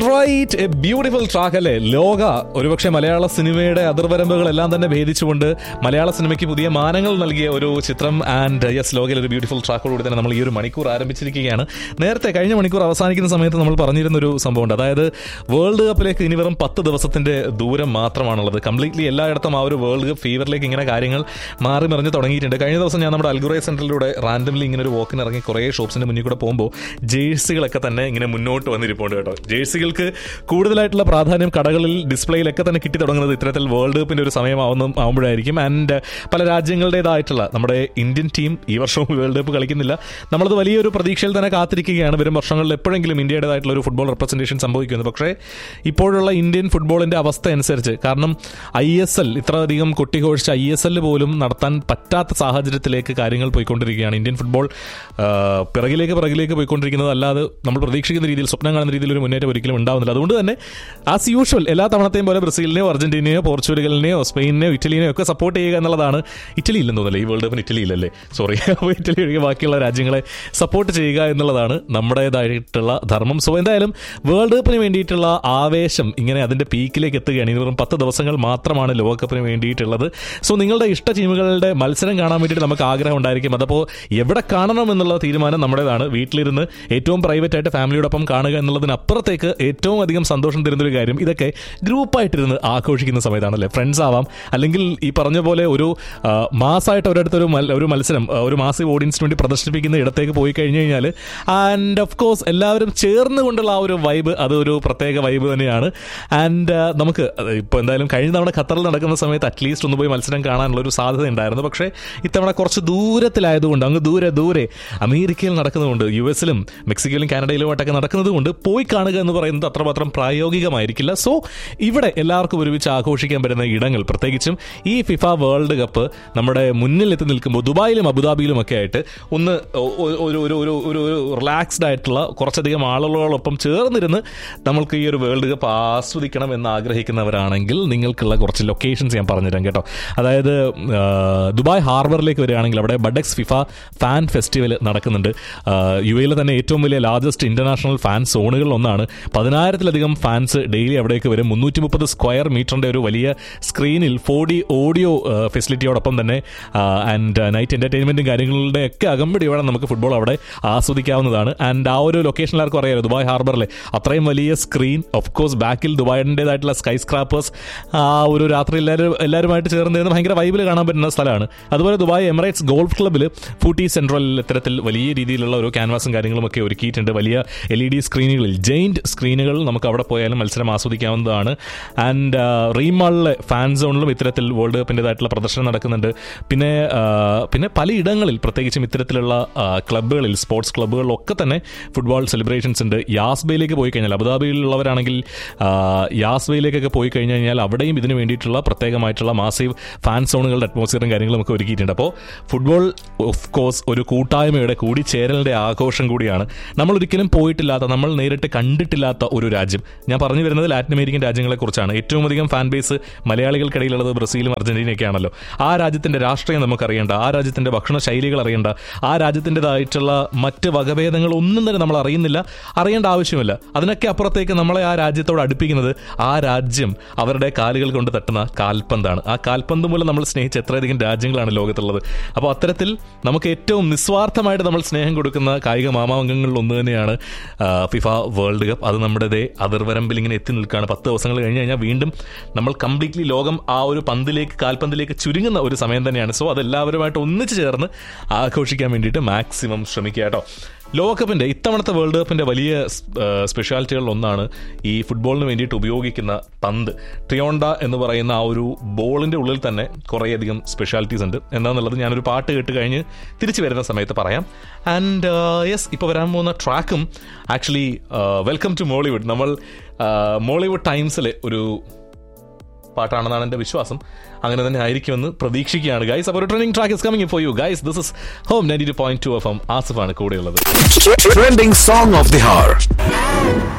Write a beautiful track അല്ലേ ലോക ഒരുപക്ഷെ മലയാള സിനിമയുടെ അതിർവരമ്പുകളെല്ലാം തന്നെ ഭേദിച്ചുകൊണ്ട് മലയാള സിനിമയ്ക്ക് പുതിയ മാനങ്ങൾ നൽകിയ ഒരു ചിത്രം ആൻഡ് യെസ് ലോകയിൽ ഒരു ബ്യൂട്ടിഫുൾ ട്രാക്കോടുകൂടി തന്നെ നമ്മൾ ഈ ഒരു മണിക്കൂർ ആരംഭിച്ചിരിക്കുകയാണ് നേരത്തെ കഴിഞ്ഞ മണിക്കൂർ അവസാനിക്കുന്ന സമയത്ത് നമ്മൾ പറഞ്ഞിരുന്ന ഒരു സംഭവമുണ്ട് അതായത് വേൾഡ് കപ്പിലേക്ക് ഇനി വെറും പത്ത് ദിവസത്തിന്റെ ദൂരം മാത്രമാണുള്ളത് കംപ്ലീറ്റ്ലി എല്ലായിടത്തും ആ ഒരു വേൾഡ് കപ്പ് ഫീവറിലേക്ക് ഇങ്ങനെ കാര്യങ്ങൾ മാറി മറിഞ്ഞ് തുടങ്ങിയിട്ടുണ്ട് കഴിഞ്ഞ ദിവസം ഞാൻ നമ്മുടെ അൽഗുറേ സെന്ററിലൂടെ റാൻഡംലി ഇങ്ങനെ ഒരു വോക്കിന് ഇറങ്ങി കുറേ ഷോപ്സിന്റെ മുന്നിൽ കൂടെ പോകുമ്പോൾ ജേഴ്സികളൊക്കെ തന്നെ ഇങ്ങനെ മുന്നോട്ട് വന്നിരിപ്പുണ്ട് കേട്ടോ ജേഴ്സികൾക്ക് കൂടുതലായിട്ടുള്ള പ്രാധാന്യം കടകളിൽ ഡിസ്പ്ലേയിലൊക്കെ തന്നെ കിട്ടി തുടങ്ങുന്നത് ഇത്തരത്തിൽ വേൾഡ് കപ്പിന്റെ ഒരു സമയമാവുന്ന ആവുമ്പോഴായിരിക്കും ആൻഡ് പല രാജ്യങ്ങളുടേതായിട്ടുള്ള നമ്മുടെ ഇന്ത്യൻ ടീം ഈ വർഷവും വേൾഡ് കപ്പ് കളിക്കുന്നില്ല നമ്മളത് വലിയൊരു പ്രതീക്ഷയിൽ തന്നെ കാത്തിരിക്കുകയാണ് വരും വർഷങ്ങളിൽ എപ്പോഴെങ്കിലും ഇന്ത്യയുടേതായിട്ടുള്ള ഒരു ഫുട്ബോൾ റെപ്രസെന്റേഷൻ സംഭവിക്കുന്നത് പക്ഷേ ഇപ്പോഴുള്ള ഇന്ത്യൻ ഫുട്ബോളിന്റെ അവസ്ഥ അനുസരിച്ച് കാരണം ഐ എസ് എൽ ഇത്രയധികം കൊട്ടിഘോഷിച്ച ഐ എസ് എല്ലിൽ പോലും നടത്താൻ പറ്റാത്ത സാഹചര്യത്തിലേക്ക് കാര്യങ്ങൾ പോയിക്കൊണ്ടിരിക്കുകയാണ് ഇന്ത്യൻ ഫുട്ബോൾ ആ, പിറകിലേക്ക് പിറകിലേക്ക് പോയിക്കൊണ്ടിരിക്കുന്നത് അല്ലാതെ നമ്മൾ പ്രതീക്ഷിക്കുന്ന രീതിയിൽ സ്വപ്നം കാണുന്ന രീതിയിൽ ഒരു മുന്നേറ്റം ഒരിക്കലും ഉണ്ടാവുന്നില്ല അതുകൊണ്ട് തന്നെ ആസ് യൂഷ്വൽ എല്ലാ തവണത്തെയും പോലെ ബ്രസീലിനെയോ അർജന്റീനയോ പോർച്ചുഗലിനെയോ സ്പെയിനെയോ ഇറ്റലിനെയോ ഒക്കെ സപ്പോർട്ട് ചെയ്യുക എന്നുള്ളതാണ് ഇറ്റലി ഇല്ലെന്ന് തോന്നില്ല ഈ വേൾഡ് കപ്പിന് ഇറ്റലി ഇല്ലല്ലേ സോറി അപ്പോൾ ഇറ്റലി ഒഴികെ ബാക്കിയുള്ള രാജ്യങ്ങളെ സപ്പോർട്ട് ചെയ്യുക എന്നുള്ളതാണ് നമ്മുടേതായിട്ടുള്ള ധർമ്മം സോ എന്തായാലും വേൾഡ് കപ്പിന് വേണ്ടിയിട്ടുള്ള ആവേശം ഇങ്ങനെ അതിന്റെ പീക്കിലേക്ക് എത്തുകയാണ് ഇനി വെറും പത്ത് ദിവസങ്ങൾ മാത്രമാണ് ലോകകപ്പിന് വേണ്ടിയിട്ടുള്ളത് സോ നിങ്ങളുടെ ഇഷ്ട ടീമുകളുടെ മത്സരം കാണാൻ വേണ്ടിയിട്ട് നമുക്ക് ആഗ്രഹം ഉണ്ടായിരിക്കും അതപ്പോൾ എവിടെ കാണണം എന്നുള്ള തീരുമാനം നമ്മുടേതാണ് വീട്ടിലിരുന്ന് ഏറ്റവും പ്രൈവറ്റ് ആയിട്ട് ഫാമിലിയോടൊപ്പം കാണുക എന്നുള്ളതിനപ്പുറത്തേക്ക് ഏറ്റവും അധികം സന്തോഷം തരുന്നൊരു കാര്യം ഇതൊക്കെ ഗ്രൂപ്പായിട്ടിരുന്ന് ആഘോഷിക്കുന്ന സമയത്താണല്ലേ ഫ്രണ്ട്സ് ആവാം അല്ലെങ്കിൽ ഈ പറഞ്ഞ പോലെ ഒരു ആ, മാസമായിട്ട് ഒരിടത്തൊരു മൽ- ഒരു മത്സരം ആ, ഒരു മാസീവ് ഓഡിയൻസിന് വേണ്ടി പ്രദർശിപ്പിക്കുന്ന ഇടത്തേക്ക് പോയി കഴിഞ്ഞു കഴിഞ്ഞാൽ ആൻഡ് ഓഫ് കോഴ്സ് എല്ലാവരും ചേർന്ന് കൊണ്ടുള്ള ആ ഒരു വൈബ് അത് ഒരു പ്രത്യേക വൈബ് തന്നെയാണ് ആൻഡ് നമുക്ക് ഇപ്പോൾ എന്തായാലും കഴിഞ്ഞ തവണ ഖത്തറിൽ നടക്കുന്ന സമയത്ത് അറ്റ്ലീസ്റ്റ് ഒന്ന് പോയി മത്സരം കാണാനുള്ള ഒരു സാധ്യത ഉണ്ടായിരുന്നു പക്ഷേ ഇത്തവണ കുറച്ച് ദൂരത്തിലായതുകൊണ്ട് അങ്ങ് ദൂരെ ദൂരെ അമേരിക്കയിൽ നടക്കുന്നതുകൊണ്ട് യു എസിലും മെക്സിക്കോയിലും കാനഡയിലുമായിട്ടൊക്കെ നടക്കുന്നതുകൊണ്ട് പോയി കാണുക എന്ന് പറയുന്നത് അത്രമാത്രം പ്രായോഗികമായിരിക്കില്ല സോ ഇവിടെ എല്ലാവർക്കും ഒരുമിച്ച് ആഘോഷിക്കാൻ പറ്റുന്ന ഇടങ്ങൾ പ്രത്യേകിച്ചും ഈ ഫിഫ വേൾഡ് കപ്പ് നമ്മുടെ മുന്നിൽ എത്തി നിൽക്കുമ്പോൾ ദുബായിലും അബുദാബിയിലും ഒക്കെ ആയിട്ട് ഒന്ന് ഒ- ഒ- ഒരു ഒരു ഒരു ഒരു ഒരു റിലാക്സ്ഡ് ആയിട്ടുള്ള കുറച്ചധികം ആളുകളോടൊപ്പം ചേർന്നിരുന്ന് നമ്മൾക്ക് ഈ ഒരു വേൾഡ് കപ്പ് ആസ്വദിക്കണം എന്ന് ആഗ്രഹിക്കുന്നവരാണെങ്കിൽ നിങ്ങൾക്കുള്ള കുറച്ച് ലൊക്കേഷൻസ് ഞാൻ പറഞ്ഞുതരാം കേട്ടോ അതായത് ആ, ദുബായ് ഹാർബറിലേക്ക് വരികയാണെങ്കിൽ അവിടെ ബഡക്സ് ഫിഫ ഫാൻ ഫെസ്റ്റിവൽ നടക്കുന്നുണ്ട് ആ, യു എയിലെ തന്നെ ഏറ്റവും വലിയ ലാർജസ്റ്റ് ഇന്റർനാഷണൽ ഫാൻ സോണുകളിൽ ഒന്നാണ് പതിനായിരത്തിലധികം ഫാൻസ് ഡെയിലി അവിടേക്ക് വരും മുന്നൂറ്റി മുപ്പത് സ്ക്വയർ മീറ്ററിന്റെ ഒരു വലിയ സ്ക്രീനിൽ ഫോർ ഡി ഓഡിയോ ഫെസിലിറ്റിയോടൊപ്പം തന്നെ ആൻഡ് നൈറ്റ് എന്റർടൈൻമെന്റും കാര്യങ്ങളുടെ ഒക്കെ അകമ്പടിയോടെ നമുക്ക് ഫുട്ബോൾ അവിടെ ആസ്വദിക്കാവുന്നതാണ് ആൻഡ് ആ ഒരു ലൊക്കേഷനിൽ ആർക്കും അറിയാലോ ദുബായ് ഹാർബറിലെ അത്രയും വലിയ സ്ക്രീൻ ഓഫ് കോഴ്സ് ബാക്കിൽ ദുബായിൻ്റെതായിട്ടുള്ള സ്കൈ സ്ക്രാപ്പേഴ്സ് ആ ഒരു രാത്രി എല്ലാവരും എല്ലാവരുമായിട്ട് ചേർന്നിരുന്ന് ഭയങ്കര വൈബിൽ കാണാൻ പറ്റുന്ന സ്ഥലമാണ് അതുപോലെ ദുബായ് എമിറേറ്റ്സ് ഗോൾഫ് ക്ലബ്ബിൽ ഫൂട്ടി സെൻട്രൽ ഇത്തരത്തിൽ വലിയ രീതിയിലുള്ള ഒരു ക്യാൻവാസും കാര്യങ്ങളും ഒക്കെ ഒരുക്കിയിട്ടുണ്ട് വലിയ എൽ ഇ ഡി സ്ക്രീനുകളിൽ ജെയിൻറ്റ് സ്ക്രീനുകൾ നമുക്ക് അവിടെ പോയാലും മത്സരം ആസ്വദിക്കാവുന്നതാണ് ആൻഡ് റീമാളിലെ ഫാൻ സോണിലും ഇത്തരത്തിൽ വേൾഡ് കപ്പിൻ്റെതായിട്ടുള്ള പ്രദർശനം നടക്കുന്നുണ്ട് പിന്നെ ആ, പിന്നെ പലയിടങ്ങളിൽ പ്രത്യേകിച്ചും ഇത്തരത്തിലുള്ള ആ, ക്ലബ്ബുകളിൽ സ്പോർട്സ് ക്ലബ്ബുകളിലൊക്കെ തന്നെ ഫുട്ബോൾ സെലിബ്രേഷൻസ് ഉണ്ട് യാസ്ബയിലേക്ക് പോയി കഴിഞ്ഞാൽ അബുദാബിയിലുള്ളവരാണെങ്കിൽ ആ, യാസ്ബയിലേക്കൊക്കെ പോയി കഴിഞ്ഞ് കഴിഞ്ഞാൽ അവിടെയും ഇതിന് വേണ്ടിയിട്ടുള്ള പ്രത്യേകമായിട്ടുള്ള മാസീവ് ഫാൻ സോണുകളുടെ അറ്റ്മോസ്ഫിയറും കാര്യങ്ങളും ഒക്കെ ഒരുക്കിയിട്ടുണ്ട് അപ്പോൾ ഫുട്ബോൾ ഓഫ് കോഴ്സ് ഒരു കൂട്ടായ്മയുടെ കൂടിച്ചേരലിന്റെ ആഘോഷം കൂടിയാണ് നമ്മൾ ഒരിക്കലും പോയിട്ടില്ലാത്ത നമ്മൾ നേരിട്ട് കണ്ടിട്ടില്ലാത്ത ഒരു രാജ്യം ഞാൻ പറഞ്ഞു വരുന്നത് ലാറ്റിൻ അമേരിക്കൻ രാജ്യങ്ങളെ കുറിച്ചാണ് ഏറ്റവും അധികം ഫാൻ ബേസ് മലയാളികൾക്കിടയിലുള്ളത് ബ്രസീലും അർജന്റീനയൊക്കെ ആണല്ലോ ആ രാജ്യത്തിന്റെ രാഷ്ട്രീയം നമുക്കറിയേണ്ട ആ രാജ്യത്തിന്റെ ഭക്ഷണ ശൈലികൾ അറിയേണ്ട ആ രാജ്യത്തിൻ്റെതായിട്ടുള്ള മറ്റ് വകഭേദങ്ങൾ ഒന്നും തന്നെ നമ്മൾ അറിയുന്നില്ല അറിയേണ്ട ആവശ്യമില്ല അതിനൊക്കെ അപ്പുറത്തേക്ക് നമ്മളെ ആ രാജ്യത്തോട് അടുപ്പിക്കുന്നത് ആ രാജ്യം അവരുടെ കാലുകൾ കൊണ്ട് തട്ടുന്ന കാൽപന്താണ് ആ കാൽപന്ത് മൂലം നമ്മൾ സ്നേഹിച്ച എത്രയധികം രാജ്യങ്ങളാണ് ലോകത്തുള്ളത് അപ്പോൾ അത്തരത്തിൽ നമുക്ക് ഏറ്റവും നിസ്വാർത്ഥമായിട്ട് നമ്മൾ സ്നേഹം കൊടുക്കുന്ന കായിക മാമാങ്കങ്ങളിൽ ഒന്ന് തന്നെയാണ് ആ, ഫിഫ വേൾഡ് കപ്പ് അത് നമ്മുടെ ദേ അതിർവരമ്പിൽ ഇങ്ങനെ എത്തി നിൽക്കുകയാണ് പത്ത് ദിവസങ്ങൾ കഴിഞ്ഞ് കഴിഞ്ഞാൽ വീണ്ടും നമ്മൾ കംപ്ലീറ്റ്ലി ലോകം ആ ഒരു പന്തിലേക്ക് കാൽപന്തിലേക്ക് ചുരുങ്ങുന്ന ഒരു സമയം തന്നെയാണ് സോ അതെല്ലാവരുമായിട്ട് ഒന്നിച്ച് ചേർന്ന് ആഘോഷിക്കാൻ വേണ്ടിയിട്ട് മാക്സിമം ശ്രമിക്കുക കേട്ടോ ലോകകപ്പിന്റെ ഇത്തവണത്തെ വേൾഡ് കപ്പിന്റെ വലിയ സ്പെഷ്യാലിറ്റികളിൽ ഒന്നാണ് ഈ ഫുട്ബോളിന് വേണ്ടിയിട്ട് ഉപയോഗിക്കുന്ന പന്ത് ട്രിയോണ്ട എന്ന് പറയുന്ന ആ ഒരു ബോളിന്റെ ഉള്ളിൽ തന്നെ കുറേയധികം സ്പെഷ്യാലിറ്റീസ് ഉണ്ട് എന്താണെന്നുള്ളത് ഞാനൊരു പാട്ട് കേട്ട് കഴിഞ്ഞ് തിരിച്ചു വരുന്ന സമയത്ത് പറയാം ആൻഡ് യെസ് ഇപ്പോൾ വരാൻ പോകുന്ന ട്രാക്കും ആക്ച്വലി വെൽക്കം ടു മോളിവുഡ് നമ്മൾ മോളിവുഡ് ടൈംസിലെ ഒരു പാട്ടാണെന്നാണ് എൻ്റെ വിശ്വാസം അങ്ങനെ തന്നെ ആയിരിക്കുമെന്ന് പ്രതീക്ഷിക്കുകയാണ് ഗൈസ് അപ്പോൾ ഒരു training track is coming for you guys this is home ninety two point two F M ആസിഫാണ് കൂടെയുള്ളത് Trending song of the hour.